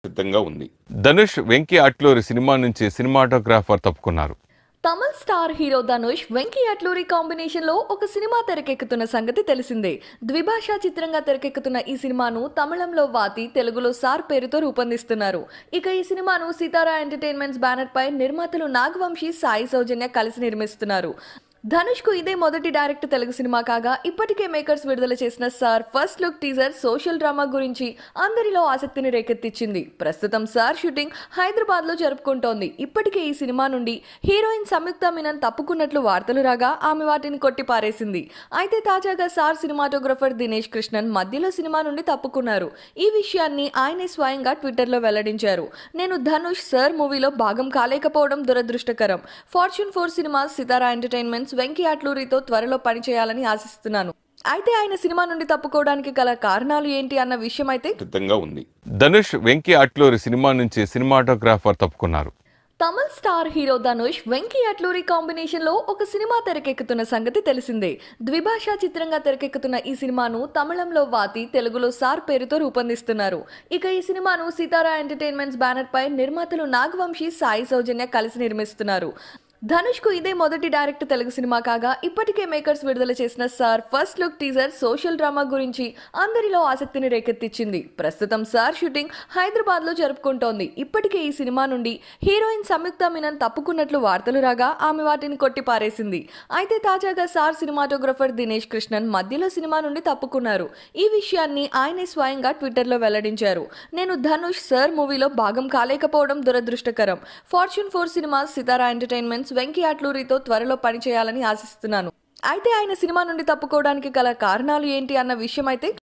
సిద్ధంగా ఉంది ధనుష్ వెంకీ అట్లూరి సినిమా నుంచి సినిమాటోగ్రాఫర్ తప్పుకున్నారు Tamil star hero Dhanush Venky Atluri combination లో ఒక సినిమా తెరకెక్కుతున్న సంగతి తెలిసిందే ద్విభాషా చిత్రంగా తెరకెక్కుతున్న ఈ సినిమాను తమిళంలో వాతి తెలుగులో సార్ పేరుతో రూపొందిస్తున్నారు ఇక ఈ సినిమాను సితారా ఎంటర్టైన్మెంట్స్ బ్యానర్ పై నిర్మాతలు నాగవంశీ సాయి సౌజన్య కలిసి నిర్మిస్తున్నారు ధనుష్ కు ఇదే మొదటి డైరెక్ట్ తెలుగు సినిమా కాగా ఇప్పటికే మేకర్స్ విడుదల చేసిన sir first look teaser social drama గురించి అందరిలో ఆసక్తిని రేకెత్తించింది ప్రస్తుతం సార్ షూటింగ్ హైదరాబాద్ లో జరుపుకుంటోంది ఇప్పటికే ఈ సినిమా నుండి హీరోయిన్ సంయుక్త మీనన్ తప్పుకున్నట్లు వార్తలు రాగా ఆమె వాటిని కొట్టిపారేసింది అయితే తాజాగా సార్ సినిమాటోగ్రఫర్ దినేష్ కృష్ణన్ మధ్యలో సినిమా నుండి తప్పుకున్నారు ఈ విషయాన్ని ఆయనే స్వయంగా ట్విట్టర్ లో వెల్లడించారు నేను ధనుష్ సార్ మూవీలో భాగం కాలేకపోవడం దురదృష్టకరం Fortune Four Cinemas Sithara Entertainments Venky అట్లూరితో త్వరలో పనిచేయాలని ఆశిస్తున్నాను అయితే ఆయన సినిమా నుండి తప్పుకోవడానికి గల కారణాలు ఏంటి అన్న విషయం అయితే సిద్ధంగా ఉంది ధనుష్ వెంకీ అట్లూరి సినిమా నుంచి సినిమాటోగ్రాఫర్ తప్పుకున్నారు Tamil star hero Dhanush Venky Atluri combination లో ఒక సినిమా తెరకెక్కుతున్న సంగతి తెలిసిందే ద్విభాషా చిత్రంగా తెరకెక్కుతున్న ఈ సినిమాను తమిళంలో వాతి తెలుగులో సార్ పేరుతో రూపొందిస్తున్నారు ఇక ఈ సినిమాను సితారా ఎంటర్టైన్మెంట్స్ బ్యానర్ పై నిర్మాతలు నాగవంశీ సాయి సౌజన్య కలిసి నిర్మిస్తున్నారు ధనుష్ కు ఇదే మొదటి డైరెక్ట్ తెలుగు సినిమా కాగా ఇప్పటికే మేకర్స్ విడుదల చేసిన sir first look teaser social drama గురించి అందరిలో ఆసక్తిని రేకెత్తించింది ప్రస్తుతం సార్ షూటింగ్ హైదరాబాద్ లో జరుపుకుంటోంది ఇప్పటికే ఈ సినిమా నుండి హీరోయిన్ సంయుక్త మీనన్ తప్పుకున్నట్లు వార్తలు రాగా ఆమె వాటిని కొట్టిపారేసింది అయితే తాజాగా సార్ సినిమాటోగ్రఫర్ దినేష్ కృష్ణన్ మధ్యలో సినిమా నుండి తప్పుకున్నారు ఈ విషయాన్ని ఆయనే స్వయంగా ట్విట్టర్ లో వెల్లడించారు నేను ధనుష్ సార్ మూవీలో భాగం కాలేకపోవడం దురదృష్టకరం Fortune Four Cinemas Sithara Entertainments Venky అట్లూరితో త్వరలో పనిచేయాలని ఆశిస్తున్నాను అయితే ఆయన సినిమా నుండి తప్పుకోవడానికి గల కారణాలు ఏంటి అన్న విషయం అయితే